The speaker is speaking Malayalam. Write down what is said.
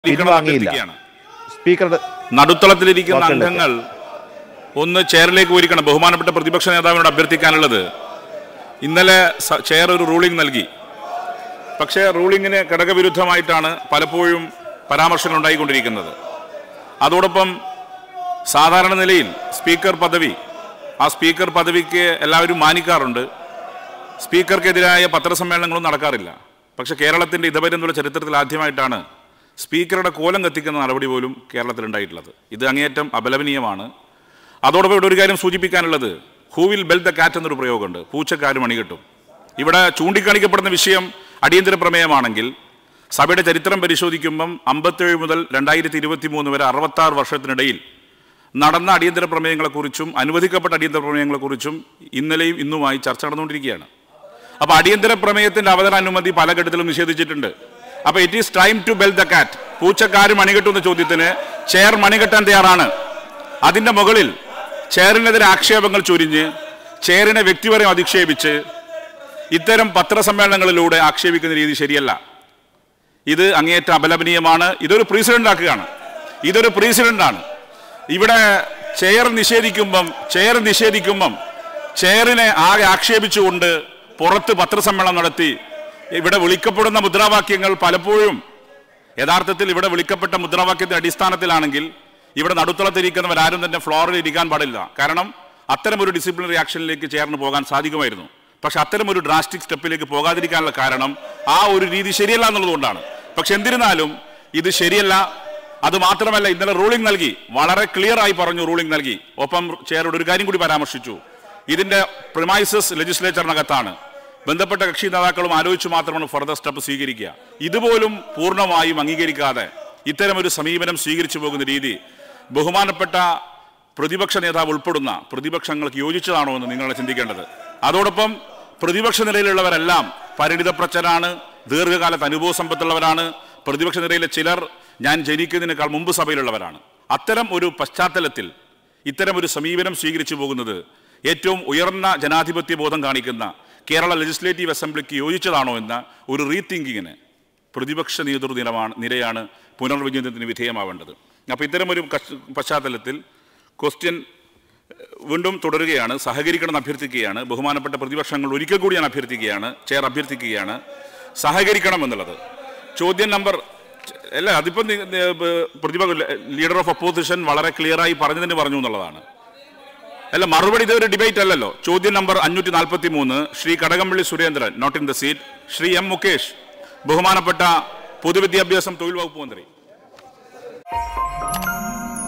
പിൻവാങ്ങിയില്ല അഭ്യർത്ഥിക്കുകയാണ്. സ്പീക്കറുടെ നടുത്തളത്തിലിരിക്കുന്ന വാക്കുകളിലേക്ക്. അംഗങ്ങൾ ഒന്ന് ചെയറിലേക്ക് പോയിരിക്കണം ബഹുമാനപ്പെട്ട പ്രതിപക്ഷ നേതാവിനോട് അഭ്യർത്ഥിക്കാനുള്ളത് ഇന്നലെ സ- ചെയർ ഒരു റൂളിംഗ് നൽകി പക്ഷേ റൂളിങ്ങിന് ഘടകവിരുദ്ധമായിട്ടാണ് പലപ്പോഴും പരാമർശങ്ങൾ ഉണ്ടായിക്കൊണ്ടിരിക്കുന്നത് അതോടൊപ്പം സാധാരണ നിലയിൽ സ്പീക്കർ പദവി ആ സ്പീക്കർ പദവിക്ക് എല്ലാവരും മാനിക്കാറുണ്ട് സ്പീക്കർക്കെതിരായ പത്രസമ്മേളനങ്ങളും നടക്കാറില്ല പക്ഷേ കേരളത്തിൻ്റെ ഇതുവരെയുള്ള ചരിത്രത്തിൽ ആദ്യമായിട്ടാണ് സ്പീക്കറുടെ കോലം കത്തിക്കുന്ന നടപടി പോലും കേരളത്തിൽ ഉണ്ടായിട്ടുള്ളത് ഇത് അങ്ങേയറ്റം അപലപനീയമാണ് അതോടൊപ്പം ഇവിടെ ഒരു കാര്യം സൂചിപ്പിക്കാനുള്ളത് ഹൂവിൽ ബെൽ ദ കാറ്റ് എന്നൊരു പ്രയോഗമുണ്ട് പൂച്ചക്കാര് മണികെട്ടും ഇവിടെ ചൂണ്ടിക്കാണിക്കപ്പെടുന്ന വിഷയം അടിയന്തര പ്രമേയമാണെങ്കിൽ സഭയുടെ ചരിത്രം പരിശോധിക്കുമ്പം അമ്പത്തേഴ് മുതൽ രണ്ടായിരത്തി ഇരുപത്തി മൂന്ന് വരെ അറുപത്താറ് വർഷത്തിനിടയിൽ നടന്ന അടിയന്തര പ്രമേയങ്ങളെക്കുറിച്ചും അനുവദിക്കപ്പെട്ട അടിയന്തര പ്രമേയങ്ങളെക്കുറിച്ചും ഇന്നലെയും ഇന്നുമായി ചർച്ച നടന്നുകൊണ്ടിരിക്കുകയാണ് അപ്പോൾ അടിയന്തര പ്രമേയത്തിന്റെ അവതരാനുമതി പല ഘട്ടത്തിലും നിഷേധിച്ചിട്ടുണ്ട് അപ്പോൾ it is time to bell the cat പൂച്ചക്കാര് മണികെട്ടുന്ന ചോദ്യത്തിന് ചെയർ മണികെട്ടാൻ തയ്യാറാണ് അതിന്റെ മുകളിൽ ചെയറിനെതിരെ ആക്ഷേപങ്ങൾ ചൊരിഞ്ഞ് ചെയറിനെ വ്യക്തിപരം അധിക്ഷേപിച്ച് ഇത്തരം പത്രസമ്മേളനങ്ങളിലൂടെ ആക്ഷേപിക്കുന്ന രീതി ശരിയല്ല ഇത് അങ്ങേയറ്റം അപലപനീയമാണ് ഇതൊരു പ്രസിഡന്റ് ആക്കുകയാണ് ഇതൊരു പ്രസിഡന്റ് ആണ് ഇവിടെ ചെയർ നിഷേധിക്കുമ്പം ചെയർ നിഷേധിക്കുമ്പം ചെയറിനെ ആകെ ആക്ഷേപിച്ചുകൊണ്ട് പുറത്ത് പത്രസമ്മേളനം നടത്തി ഇവിടെ വിളിക്കപ്പെടുന്ന മുദ്രാവാക്യങ്ങൾ പലപ്പോഴും യഥാർത്ഥത്തിൽ ഇവിടെ വിളിക്കപ്പെട്ട മുദ്രാവാക്യത്തിന്റെ അടിസ്ഥാനത്തിലാണെങ്കിൽ ഇവിടെ നടുത്തളത്തിരിക്കുന്നവരാരും തന്നെ ഫ്ലോറിൽ ഇരിക്കാൻ പാടില്ല കാരണം അത്തരമൊരു ഡിസിപ്ലിനറി ആക്ഷനിലേക്ക് ചേർന്ന് പോകാൻ സാധിക്കുമായിരുന്നു പക്ഷെ അത്തരമൊരു ഡ്രാസ്റ്റിക് സ്റ്റെപ്പിലേക്ക് പോകാതിരിക്കാനുള്ള കാരണം ആ ഒരു രീതി ശരിയല്ല എന്നുള്ളതുകൊണ്ടാണ് പക്ഷെ എന്നിരുന്നാലും ഇത് ശരിയല്ല അത് മാത്രമല്ല ഇന്നലെ റൂളിംഗ് നൽകി വളരെ ക്ലിയർ ആയി പറഞ്ഞു റൂളിംഗ് നൽകി ഒപ്പം ചെയറോട് ഒരു കാര്യം കൂടി പരാമർശിച്ചു ഇതിന്റെ പ്രിമൈസസ് ലെജിസ്ലേച്ചറിനകത്താണ് ബന്ധപ്പെട്ട കക്ഷി നേതാക്കളും ആലോചിച്ച് മാത്രമാണ് ഫർദർ സ്റ്റെപ്പ് സ്വീകരിക്കുക ഇതുപോലും പൂർണ്ണമായും അംഗീകരിക്കാതെ ഇത്തരം ഒരു സമീപനം സ്വീകരിച്ചു പോകുന്ന രീതി ബഹുമാനപ്പെട്ട പ്രതിപക്ഷ നേതാവ് ഉൾപ്പെടുന്ന പ്രതിപക്ഷങ്ങൾക്ക് യോജിച്ചതാണോ എന്ന് നിങ്ങളെ ചിന്തിക്കേണ്ടത് അതോടൊപ്പം പ്രതിപക്ഷ നിരയിലുള്ളവരെല്ലാം പരിണിതപ്രച്ചരാണ് ദീർഘകാലത്ത് അനുഭവ സമ്പത്തുള്ളവരാണ് പ്രതിപക്ഷ നിരയിലെ ചിലർ ഞാൻ ജനിക്കുന്നതിനേക്കാൾ മുമ്പ് സഭയിലുള്ളവരാണ് അത്തരം ഒരു പശ്ചാത്തലത്തിൽ ഇത്തരം ഒരു സമീപനം സ്വീകരിച്ചു പോകുന്നത് ഏറ്റവും ഉയർന്ന ജനാധിപത്യ ബോധം കാണിക്കുന്ന കേരള ലെജിസ്ലേറ്റീവ് അസംബ്ലിക്ക് യോജിച്ചതാണോ എന്ന ഒരു റീതിങ്കിങ്ങിന് പ്രതിപക്ഷ നേതൃനിരമാണ് നിരയാണ് പുനർവിചിന്തനത്തിന് വിധേയമാവേണ്ടത് അപ്പോൾ ഇത്തരമൊരു കഷ്- പശ്ചാത്തലത്തിൽ ക്വസ്റ്റ്യൻ വീണ്ടും തുടരുകയാണ് സഹകരിക്കണം എന്ന് അഭ്യർത്ഥിക്കുകയാണ് ബഹുമാനപ്പെട്ട പ്രതിപക്ഷങ്ങൾ ഒരിക്കൽ കൂടി ഞാൻ അഭ്യർത്ഥിക്കുകയാണ് ചെയർ അഭ്യർത്ഥിക്കുകയാണ് സഹകരിക്കണം എന്നുള്ളത് ചോദ്യം നമ്പർ അല്ല അതിപ്പം നി- നി- ബ- പ്രതിപക്ഷ ലീഡർ ഓഫ് അപ്പോസിഷൻ വളരെ ക്ലിയറായി പറഞ്ഞതിന് പറഞ്ഞു എന്നുള്ളതാണ് അല്ല മറുപടി ഇതൊരു ഡിബേറ്റ് അല്ലല്ലോ ചോദ്യം നമ്പർ അഞ്ഞൂറ്റി നാൽപ്പത്തി മൂന്ന് Shri Kadakampally Surendran not in the seat Shri M Mukesh ബഹുമാനപ്പെട്ട പൊതുവിദ്യാഭ്യാസം തൊഴിൽ വകുപ്പ് മന്ത്രി